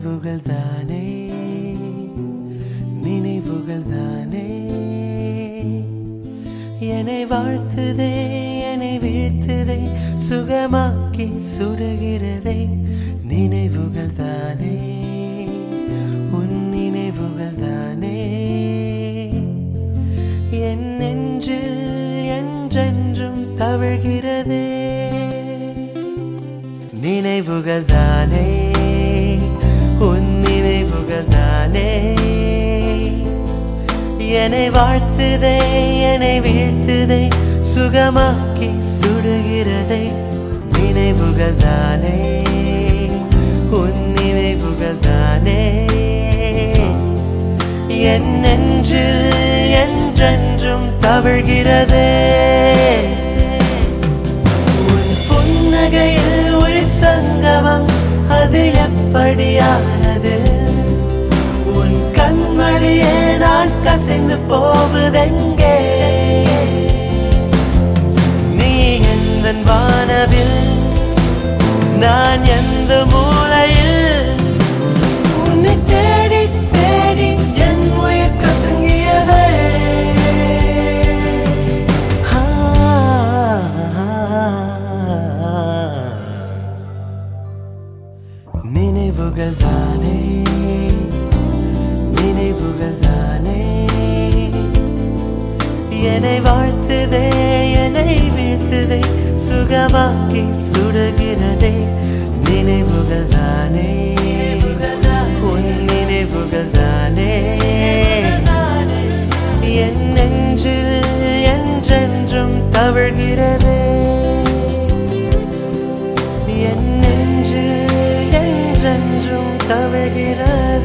நினைவுகள் தானே நினைவுகள் தானே என்னை வாழ்த்துதே என்னை வீழ்த்துதே சுகமாக்கி சுடுகிறதே நினைவுகள் தானே உன் நினைவுகள் தானே என் நெஞ்சில் என்றென்றும் தவழ்கிறதே நினைவுகள் தானே உன் நினைவுகள் தானே என்னை வாழ்த்துதே என்னை வீழ்த்துதே சுகமாக்கி சுடுகிறதே நினைவுகள் தானே உன் நினைவுகள் தானே என் நெஞ்சில் என்றென்றும் தவழ்கிறதே உன் புன்னகையில் உயிர் சங்கமம் அது எப்படியானது உன் கண்மணியே நான் கசிந்து போவதெங்கே நீ எந்த வானவில் நான் எந்த மூலையில் உன்னை தேடி தேடி என் உயிர் கசங்கியதே நினைவுகள் தானே நினைவுகள் தானே என்னை வாழ்த்துதே என்னை வீழ்த்துதே சுகமாக்கி சுடுகிறதே நினைவுகள் தானே உன் நினைவுகள் தானே என் நெஞ்சில் என்றென்றும் தவழ்கிறதே என் நெஞ்சில் என்றென்றும் தவழ்கிறது